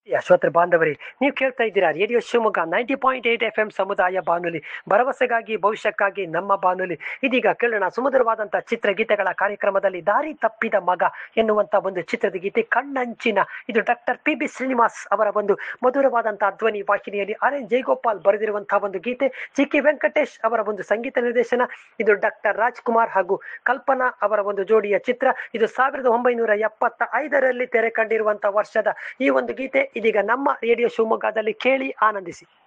ಶ್ರೋತೃ ಬಾಂಧವರೇ ನೀವು ಕೇಳ್ತಾ ಇದ್ದೀರಾ radio Shivamogga ninety point eight F M ಸಮುದಾಯ ಬಾನುಲಿ ಭರವಸೆಗಾಗಿ ಭವಿಷ್ಯಕ್ಕಾಗಿ ನಮ್ಮ ಬಾನುಲಿ ಇದೀಗ ಕೇಳೋಣ ಸುಮಧುರವಾದಂತಹ ಚಿತ್ರಗೀತೆಗಳ ಕಾರ್ಯಕ್ರಮದಲ್ಲಿ ದಾರಿ ತಪ್ಪಿದ ಮಗ ಎನ್ನುವಂತ ಒಂದು ಚಿತ್ರದ ಗೀತೆ ಕಣ್ಣಂಚಿನ ಇದು ಡಾಕ್ಟರ್ ಪಿ ಬಿ ಶ್ರೀನಿವಾಸ್ ಅವರ ಒಂದು ಮಧುರವಾದಂತಹ ಧ್ವನಿ ವಾಹಿನಿಯಲ್ಲಿ ಆರ್ ಎನ್ ಜಯಗೋಪಾಲ್ ಬರೆದಿರುವಂತಹ ಒಂದು ಗೀತೆ ಜಿ ಕೆ ವೆಂಕಟೇಶ್ ಅವರ ಒಂದು ಸಂಗೀತ ನಿರ್ದೇಶನ ಇದು ಡಾಕ್ಟರ್ ರಾಜ್ಕುಮಾರ್ ಹಾಗೂ ಕಲ್ಪನಾ ಅವರ ಒಂದು ಜೋಡಿಯ ಚಿತ್ರ ಇದು ಸಾವಿರದ ಒಂಬೈನೂರ ಎಪ್ಪತ್ತ ಐದರಲ್ಲಿ ತೆರೆ ಕಂಡಿರುವಂತಹ ವರ್ಷದ ಈ ಒಂದು ಗೀತೆ ಇದೀಗ ನಮ್ಮ ರೇಡಿಯೋ ಶಿವಮೊಗ್ಗದಲ್ಲಿ ಕೇಳಿ ಆನಂದಿಸಿ